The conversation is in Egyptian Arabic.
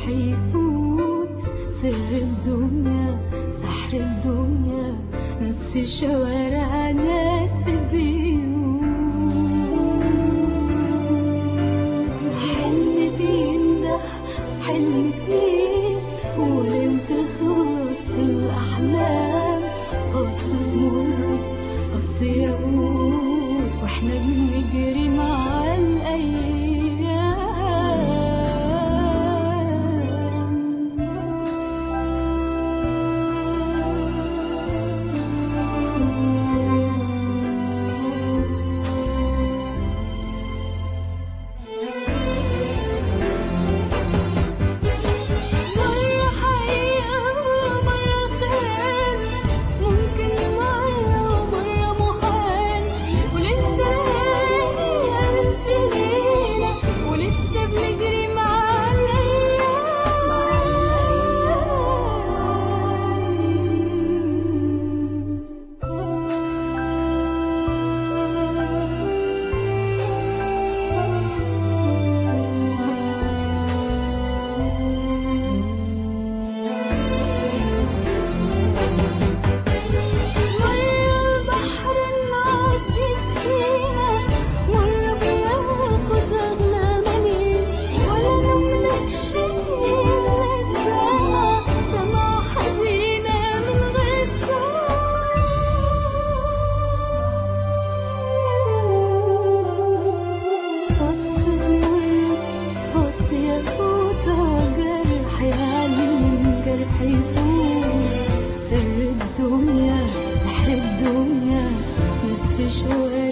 جرح يفوت سر الدنيا سحر الدنيا ناس في الشوارع ناس في البيوت حلم بينده حلم كتير ولم تخلص الأحلام فص زمرد فص ياقوت واحنا بنجري مع الأيام مرة حقيقة ومرة خيال ممكن مرة ومرة محال ولسه هي ألف ليلة ولسه بنجري مع الأيام مرة البحر العظيم فينا مرة بياخد أغلى مليم ولا نملكش إلا الدمع دمعة حزينة من غير صوت فص زمرد فص ياقوتة جرح يعلم جرح يفوت سر الدنيا سحر الدنيا ناس في شوارع